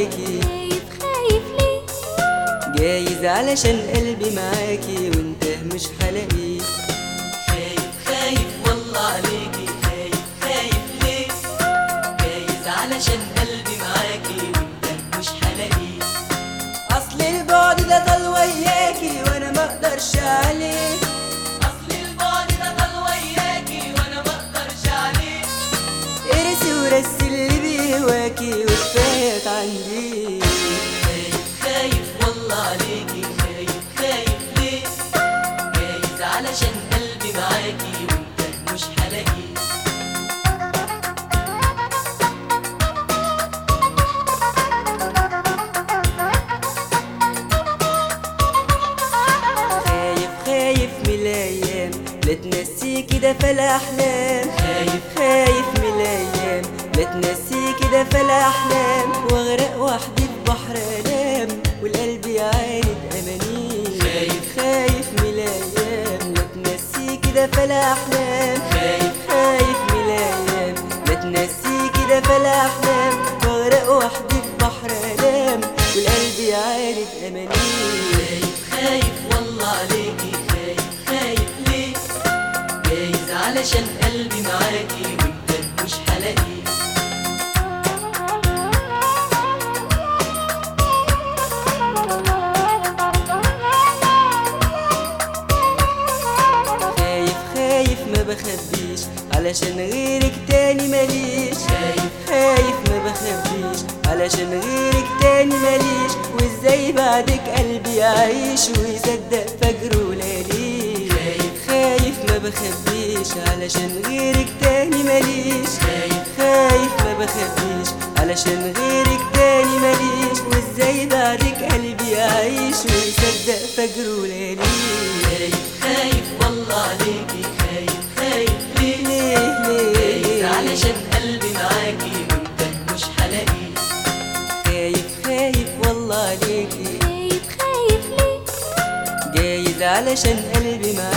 عليكي خايف خايف ليه جايز علشان قلبي معاكي وانت مش حلاقيه خايف خايف والله عليكي خايف خايف ليه جايز علشان قلبي معاكي وانت مش هلاقيه اصل البعد ده طال وياكي وانا ما اقدرش عليه اصل البعد ده طال وياكي وانا ما اقدرش عليه ارسي ورسي اللي بيهواكي وكفاية عندي خايف خايف والله عليكي خايف خايف ليه جايز علشان قلبي معاكي وانت مش هلاقيه خايف خايف من الايام لا تنسيكي ده في الاحلام خايف خايف من الايام لا تنسيكي ده في الاحلام واغرق وحدي في بحر الام والقلب يعاند امانيه خايف. خايف من الايام لا تنسيكي ده في الاحلام خايف. خايف من الايام لا تنسيكي ده في الاحلام واغرق وحدي في بحر الام والقلب يعاند امانيه خايف خايف والله عليكي خايف خايف ليه جايز علشان قلبي معاكي وانت مش هلاقيه خايف خايف ما بخبيش علشان غيرك تاني ماليش خايف. خايف ما بخبيش علشان غيرك تاني ماليش وازاي بعدك قلبي يعيش ويصدق فجر وليالي خايف. خايف ما بخبيش علشان غيرك تاني ماليش خايف. خايف ما بخبيش علشان غيرك تاني ماليش وازاي بعدك قلبي يعيش ويصدق فجر وليالي خايف خايف والله عليكي خايف خايف ليه ليه ليه جايز علشان قلبي معاكي وانت مش هلاقيه خايف خايف والله عليكي خايف خايف ليه جايز علشان قلبي معاكي